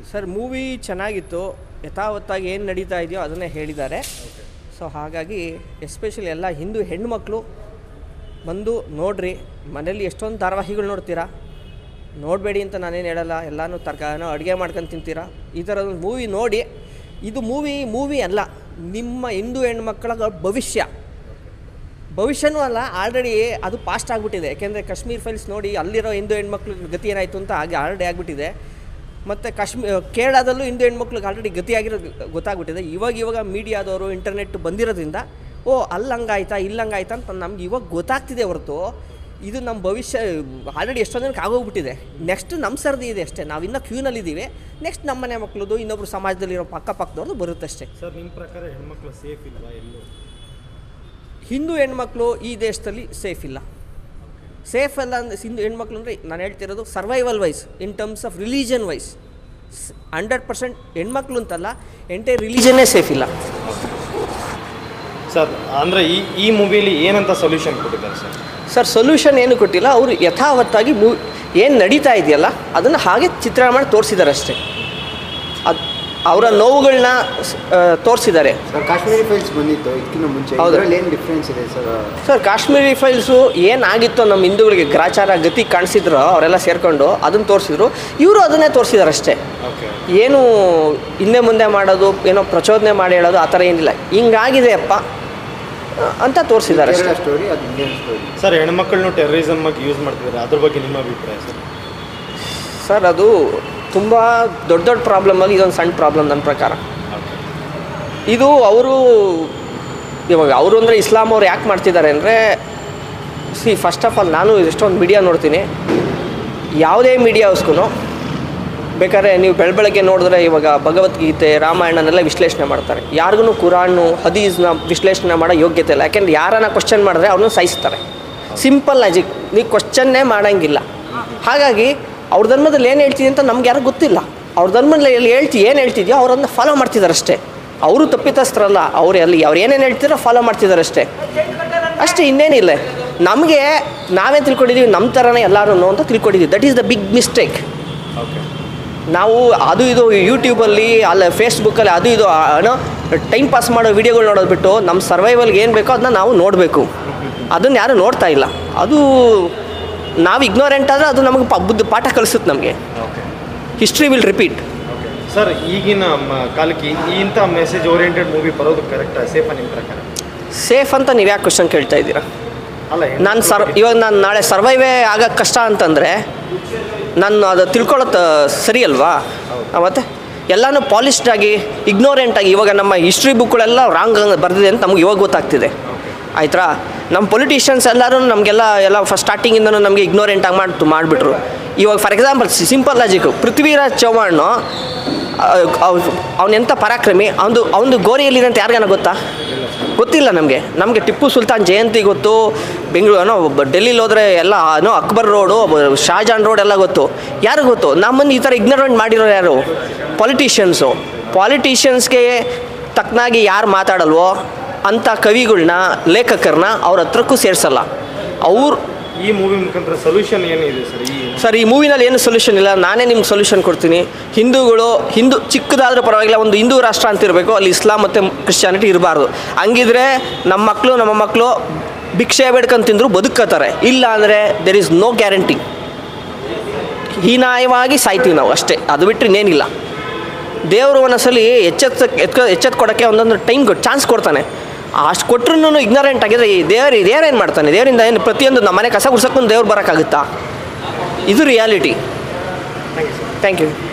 Sir movie ಚೆನ್ನಾಗಿತ್ತು ಯಥಾವತ್ತಾಗಿ ಏನು ನಡೀತಾ ಇದೆಯೋ ಅದನ್ನೇ ಹೇಳಿದ್ದಾರೆ ಸೊ ಹಾಗಾಗಿ ಎಸ್ಪೆಷಲಿ ಎಲ್ಲ ಹಿಂದೂ ಹೆಣ್ಮಕ್ಳು ಬಂದು ನೋಡ್ರಿ ಮನೇಲಿ ಎಷ್ಟೊಂದು ಧಾರಾವಾಹಿಗಳು ನೋಡ್ತೀರಾ ನೋಡಬೇಡಿ ಅಂತ ನಾನೇನು ಹೇಳಲ್ಲ ಎಲ್ಲನೂ ತರಕಾರಿನೋ ಅಡುಗೆ ಮಾಡ್ಕೊಂಡು ತಿಂತೀರಾ ಈ ಥರದ ಮೂವಿ ನೋಡಿ ಇದು ಮೂವಿ ಮೂವಿ ಅಲ್ಲ ನಿಮ್ಮ ಹಿಂದೂ ಹೆಣ್ಮಕ್ಳ ಭವಿಷ್ಯ ಭವಿಷ್ಯನೂ ಅಲ್ಲ ಆಲ್ರೆಡಿ ಅದು ಪಾಸ್ಟ್ ಆಗಿಬಿಟ್ಟಿದೆ ಯಾಕೆಂದರೆ ಕಾಶ್ಮೀರ್ ಫೈಲ್ಸ್ ನೋಡಿ ಅಲ್ಲಿರೋ ಹಿಂದೂ ಹೆಣ್ಮಕ್ಳು ಗತಿ ಏನಾಯಿತು ಅಂತ ಹಾಗೆ ಆಲ್ರೆಡಿ ಆಗಿಬಿಟ್ಟಿದೆ ಮತ್ತು ಕಾಶ್ಮೀರ್ ಕೇರಳದಲ್ಲೂ ಹಿಂದೂ ಹೆಣ್ಮಕ್ಳಿಗೆ ಆಲ್ರೆಡಿ ಗತಿಯಾಗಿರೋದು ಗೊತ್ತಾಗ್ಬಿಟ್ಟಿದೆ ಇವಾಗ ಇವಾಗ ಮೀಡಿಯಾದವರು ಇಂಟರ್ನೆಟ್ ಬಂದಿರೋದ್ರಿಂದ ಓ ಅಲ್ಲಿ ಹಂಗಾಯ್ತಾ ಇಲ್ಲಿ ಹಂಗಾಯ್ತಾ ಅಂತ ನಮ್ಗೆ ಇವಾಗ ಗೊತ್ತಾಗ್ತಿದೆ ಹೊರತು ಇದು ನಮ್ಮ ಭವಿಷ್ಯ ಆಲ್ರೆಡಿ ಎಷ್ಟೊಂದು ಜನಕ್ಕೆ ಆಗೋಗ್ಬಿಟ್ಟಿದೆ ನೆಕ್ಸ್ಟ್ ನಮ್ಮ ಸರ್ದಿ ಇದೆ ಅಷ್ಟೇ ನಾವು ಇನ್ನೂ ಕ್ಯೂನಲ್ಲಿದ್ದೀವಿ ನೆಕ್ಸ್ಟ್ ನಮ್ಮ ಮನೆ ಮಕ್ಕಳದು ಇನ್ನೊಬ್ರು ಸಮಾಜದಲ್ಲಿರೋ ಪಕ್ಕಪಕ್ಕದವ್ರದ್ದು ಬರುತ್ತಷ್ಟೇ ಸರ್ ನಿಮ್ಮ ಪ್ರಕಾರ ಹೆಣ್ಮಕ್ಳು ಸೇಫ್ ಇಲ್ವಾ ಎಲ್ಲೂ ಹಿಂದೂ ಹೆಣ್ಮಕ್ಳು ಈ ದೇಶದಲ್ಲಿ ಸೇಫ್ ಇಲ್ಲ ಸೇಫ್ ಅಲ್ಲ ಅಂದ್ರೆ ಹಿಂದೂ ಹೆಣ್ಮಕ್ಳು ಅಂದರೆ ನಾನು ಹೇಳ್ತಿರೋದು survival wise in terms of religion wise hundred percent ಹೆಣ್ಮಕ್ಳು ಅಂತಲ್ಲ ಎಂಟೇ ರಿಲಿಜನ್ನೇ ಸೇಫ್ ಇಲ್ಲ ಸರ್ ಅಂದರೆ ಈ ಈ ಮೂವಿಲಿ ಏನಂತ ಸೊಲ್ಯೂಷನ್ ಕೊಟ್ಟಿದ್ದಾರೆ ಸರ್ ಸರ್ ಸೊಲ್ಯೂಷನ್ ಏನು ಕೊಟ್ಟಿಲ್ಲ ಅವರು ಯಥಾವತ್ತಾಗಿ ಮೂ ಏನು ನಡೀತಾ ಇದೆಯಲ್ಲ ಅದನ್ನು ಹಾಗೆ ಚಿತ್ರಣ ಮಾಡಿ ತೋರಿಸಿದ್ದಾರೆ ಅಷ್ಟೇ ಅದು ಅವರ ನೋವುಗಳನ್ನ ತೋರಿಸಿದ್ದಾರೆ ಸರ್ ಕಾಶ್ಮೀರಿ ಫೈಲ್ಸ್ ಬಂದಿತ್ತು ಇದಕ್ಕಿಂತ ಮುಂಚೆ ಹೌದು. ಇದರಲ್ಲಿ ಏನು ಡಿಫ್ರೆನ್ಸ್ ಇದೆ ಸರ್ ಸರ್ ಕಾಶ್ಮೀರಿ ಫೈಲ್ಸು ಏನಾಗಿತ್ತು ನಮ್ಮ ಹಿಂದೂಗಳಿಗೆ ಗ್ರಾಚಾರ ಗತಿ ಕಾಣಿಸಿದ್ರು ಅವರೆಲ್ಲ ಸೇರಿಕೊಂಡು ಅದನ್ನು ತೋರಿಸಿದ್ರು ಇವರು ಅದನ್ನೇ ತೋರಿಸಿದ್ದಾರೆ ಅಷ್ಟೇ ಓಕೆ ಏನು ಹಿಂದೆ ಮುಂದೆ ಮಾಡೋದು ಏನೋ ಪ್ರಚೋದನೆ ಮಾಡಿ ಹೇಳೋದು ಆ ಥರ ಏನಿಲ್ಲ ಹಿಂಗಾಗಿದೆ ಅಪ್ಪ ಅಂತ ತೋರಿಸಿದ್ದಾರೆ ಕೇರಳ ಅಷ್ಟೇ ಸ್ಟೋರಿ ಅದು ಇಂಡಿಯನ್ ಸ್ಟೋರಿ ಸರ್ ಹೆಣ್ಮಕ್ಳನ್ನು ಟೆರರಿಸಮ್ ಆಗಿ ಯೂಸ್ ಮಾಡ್ತಿದ್ದಾರೆ ಅದ್ರ ಬಗ್ಗೆ ನಿಮ್ಮ ಅಭಿಪ್ರಾಯ ಸರ್ ಸರ್ ಅದು ತುಂಬ ದೊಡ್ಡ ದೊಡ್ಡ ಪ್ರಾಬ್ಲಮಲ್ಲಿ ಇದೊಂದು ಸಣ್ಣ ಪ್ರಾಬ್ಲಮ್ ನನ್ನ ಪ್ರಕಾರ ಓಕೆ ಇದು ಅವರು ಇವಾಗ ಅವರು ಅಂದರೆ ಇಸ್ಲಾಂ ಅವ್ರು ಯಾಕೆ ಮಾಡ್ತಿದ್ದಾರೆ ಅಂದರೆ ಸಿ ಫಸ್ಟ್ ಆಫ್ ಆಲ್ ನಾನು ಎಷ್ಟೊಂದು ಮೀಡಿಯಾ ನೋಡ್ತೀನಿ ಯಾವುದೇ ಮೀಡಿಯಾಸ್ಗೂ ಬೇಕಾದ್ರೆ ನೀವು ಬೆಳಬೆಳಗ್ಗೆ ನೋಡಿದ್ರೆ ಇವಾಗ ಭಗವದ್ಗೀತೆ ರಾಮಾಯಣನೆಲ್ಲ ವಿಶ್ಲೇಷಣೆ ಮಾಡ್ತಾರೆ ಯಾರಿಗೂ ಕುರಾನು ಹದೀಸ್ನ ವಿಶ್ಲೇಷಣೆ ಮಾಡೋ ಯೋಗ್ಯತೆ ಇಲ್ಲ ಯಾಕೆಂದ್ರೆ ಯಾರನ್ನ ಕ್ವಶನ್ ಮಾಡಿದ್ರೆ ಅವ್ರನ್ನ ಸಾಯಿಸ್ತಾರೆ ಸಿಂಪಲ್ ಲಾಜಿಕ್ ನೀವು ಕ್ವಶನ್ನೇ ಮಾಡೋಂಗಿಲ್ಲ ಹಾಗಾಗಿ ಅವ್ರ ಧರ್ಮದಲ್ಲಿ ಏನು ಹೇಳ್ತಿದೆ ಅಂತ ನಮ್ಗೆ ಯಾರು ಗೊತ್ತಿಲ್ಲ ಅವ್ರ ಧರ್ಮದಲ್ಲಿ ಎಲ್ಲಿ ಹೇಳ್ತಿ ಏನು ಹೇಳ್ತಿದ್ಯೋ ಅವ್ರನ್ನ ಫಾಲೋ ಮಾಡ್ತಿದ್ದಾರೆ ಅಷ್ಟೇ ಅವರು ತಪ್ಪಿತಸ್ಥರಲ್ಲ ಅವ್ರು ಅಲ್ಲಿ ಅವ್ರು ಏನೇನು ಹೇಳ್ತಿರೋ ಫಾಲೋ ಮಾಡ್ತಿದ್ದಾರೆ ಅಷ್ಟೇ ಅಷ್ಟೇ ಇನ್ನೇನಿಲ್ಲ ನಮಗೆ ನಾವೇ ತಿಳ್ಕೊಂಡಿದ್ದೀವಿ ನಮ್ಮ ಥರನೇ ಎಲ್ಲರೂ ಅಂತ ತಿಳ್ಕೊಂಡಿದ್ದೀವಿ that is the big mistake okay ನಾವು ಅದು ಇದು ಯೂಟ್ಯೂಬಲ್ಲಿ ಅಲ್ಲ ಫೇಸ್ಬುಕ್ಕಲ್ಲಿ ಅದು ಇದು ಆ, ಏನೋ ಟೈಮ್ ಪಾಸ್ ಮಾಡೋ ವಿಡಿಯೋಗಳು ನೋಡೋದು ಬಿಟ್ಟು ನಮ್ಮ ಸರ್ವೈವಲ್ಗೆ ಏನು ಬೇಕೋ ಅದನ್ನ ನಾವು ನೋಡಬೇಕು ಅದನ್ನು ಯಾರು ನೋಡ್ತಾ ಇಲ್ಲ ಅದು ನಾವು ಇಗ್ನೋರೆಂಟ್ ಆದರೆ ಅದು ನಮಗೆ ಪ ಬುದ್ಧಿ ಪಾಠ ಕಲಿಸುತ್ತೆ ನಮಗೆ okay history will repeat okay sir ಈಗಿನ ಮ- ಕಾಲಕ್ಕೆ ಈ ಇಂಥ ಮೆಸೇಜ್ ಓರಿಯೆಂಟೆಡ್ ಮೂವಿ ಬರೋದು ಕರೆಕ್ಟಾ ಸೇಫಾ ನಿಮ್ಮ ಪ್ರಕಾರ ಸೇಫ್ ಅಂತ ನೀವು ಯಾಕೆ ಕ್ವಶನ್ ಕೇಳ್ತಾ ಇದ್ದೀರಾ ಅಲ್ಲ ನಾನು ಸರ್ ಇವಾಗ ನಾನು ನಾಳೆ ಸರ್ವೈವೇ ಆಗೋಕ್ಕೆ ಕಷ್ಟ ಅಂತಂದರೆ ನಾನು ಅದು ತಿಳ್ಕೊಳ್ಳೋದು ಸರಿ ಅಲ್ವಾ ಮತ್ತು ಎಲ್ಲನೂ ಪಾಲಿಶ್ಡ್ ಆಗಿ ignorant ಆಗಿ ಇವಾಗ ನಮ್ಮ ಹಿಸ್ಟ್ರಿ ಬುಕ್ಗಳೆಲ್ಲ ರಾಂಗ್ ಬರೆದಿದೆ ಅಂತ ನಮ್ಗೆ ಇವಾಗ ಗೊತ್ತಾಗ್ತಿದೆ ಆಯ್ತಾ ನಮ್ಮ ಪೊಲಿಟಿಷಿಯನ್ಸ್ ಎಲ್ಲರೂ ನಮಗೆಲ್ಲ ಎಲ್ಲ ಫಸ್ಟ್ ಸ್ಟಾರ್ಟಿಂಗಿಂದನೂ ನಮಗೆ ಇಗ್ನೋರೆಂಟ್ ಆಗಿ ಮಾಡಿ ಮಾಡಿಬಿಟ್ರು ಇವಾಗ for example simple logic Prithviraj Chauhan ಅವನೆಂಥ ಪರಾಕ್ರಮಿ ಅವನು ಅವನು ಗೋರಿಯಲ್ಲಿದೆ ಅಂತ ಯಾರಿಗಾನ ಗೊತ್ತಾ ಗೊತ್ತಿಲ್ಲ ನಮಗೆ ನಮಗೆ ಟಿಪ್ಪು ಸುಲ್ತಾನ್ ಜಯಂತಿ ಗೊತ್ತು ಬೆಂಗಳೂರು ಏನೋ ಒಬ್ಬ ಡೆಲ್ಲಿಲಿ ಹೋದರೆ ಎಲ್ಲ ಏನೋ ಅಕ್ಬರ್ ರೋಡು ಶಾಜಾನ್ ರೋಡ್ ಎಲ್ಲ ಗೊತ್ತು ಯಾರು ಗೊತ್ತು ನಮ್ಮನ್ನು ಈ ಥರ ಇಗ್ನೋರೆಂಟ್ ಮಾಡಿರೋರು ಯಾರು ಪಾಲಿಟಿಷಿಯನ್ಸು ಪಾಲಿಟಿಷಿಯನ್ಸ್ಗೆ ತಕ್ಕನಾಗಿ ಯಾರು ಮಾತಾಡಲ್ವೋ ಅಂಥ ಕವಿಗಳ್ನ ಲೇಖಕರನ್ನ ಅವ್ರ ಹತ್ರಕ್ಕೂ ಸೇರಿಸಲ್ಲ ಅವ್ರು ಈ ಮೂವಿ ಮುಖಾಂತರ ಸೊಲ್ಯೂಷನ್ ಏನಿದೆ ಸರ್ ಈ ಸರ್ ಈ ಮೂವಿನಲ್ಲಿ ಏನು ಸೊಲ್ಯೂಷನ್ ಇಲ್ಲ ನಾನೇ ನಿಮ್ಗೆ ಸೊಲ್ಯೂಷನ್ ಕೊಡ್ತೀನಿ ಹಿಂದೂಗಳು ಹಿಂದೂ ಚಿಕ್ಕದಾದ್ರೂ ಪರವಾಗಿಲ್ಲ ಒಂದು ಹಿಂದೂ ರಾಷ್ಟ್ರ ಅಂತ ಇರಬೇಕು ಅಲ್ಲಿ ಇಸ್ಲಾಂ ಮತ್ತು ಕ್ರಿಶ್ಚಿಯಾನಿಟಿ ಇರಬಾರ್ದು ಹಂಗಿದ್ರೆ ನಮ್ಮ ಮಕ್ಕಳು ನಮ್ಮ ಮಕ್ಕಳು ಭಿಕ್ಷೆ ಬೇಡ್ಕೊಂಡು ತಿಂದ್ರು ಬದುಕತ್ತಾರೆ ಇಲ್ಲ ಅಂದರೆ ದೆರ್ ಇಸ್ ನೋ ಗ್ಯಾರಂಟಿ ಹೀನಾಯವಾಗಿ ಸಾಯ್ತೀವಿ ನಾವು ಅಷ್ಟೇ ಅದು ಬಿಟ್ಟರೆ ಇನ್ನೇನಿಲ್ಲ ದೇವರು ಒಂದೊಂದ್ಸಲಿ ಎಚ್ಚೆತ್ತ ಎತ್ಕೊ ಎಚ್ಚೆತ್ತು ಕೊಡೋಕ್ಕೆ ಒಂದೊಂದು ಟೈಮ್ ಕೊಟ್ಟು ಚಾನ್ಸ್ ಕೊಡ್ತಾನೆ ಅಷ್ಟು ಕೊಟ್ಟರು ಇಗ್ನೋರೆಂಟ್ ಆಗಿದ್ರೆ ಈ ದೇವರು ದೇವ್ರು ಏನು ಮಾಡ್ತಾನೆ ದೇವರಿಂದ ಏನು ಪ್ರತಿಯೊಂದು ನಮ್ಮ ಮನೆ ಕಸ ಗುಡ್ಸೋಕ್ಕೂ ದೇವ್ರು ಬರೋಕ್ಕಾಗುತ್ತಾ ಇದು ರಿಯಾಲಿಟಿ ಥ್ಯಾಂಕ್ ಯು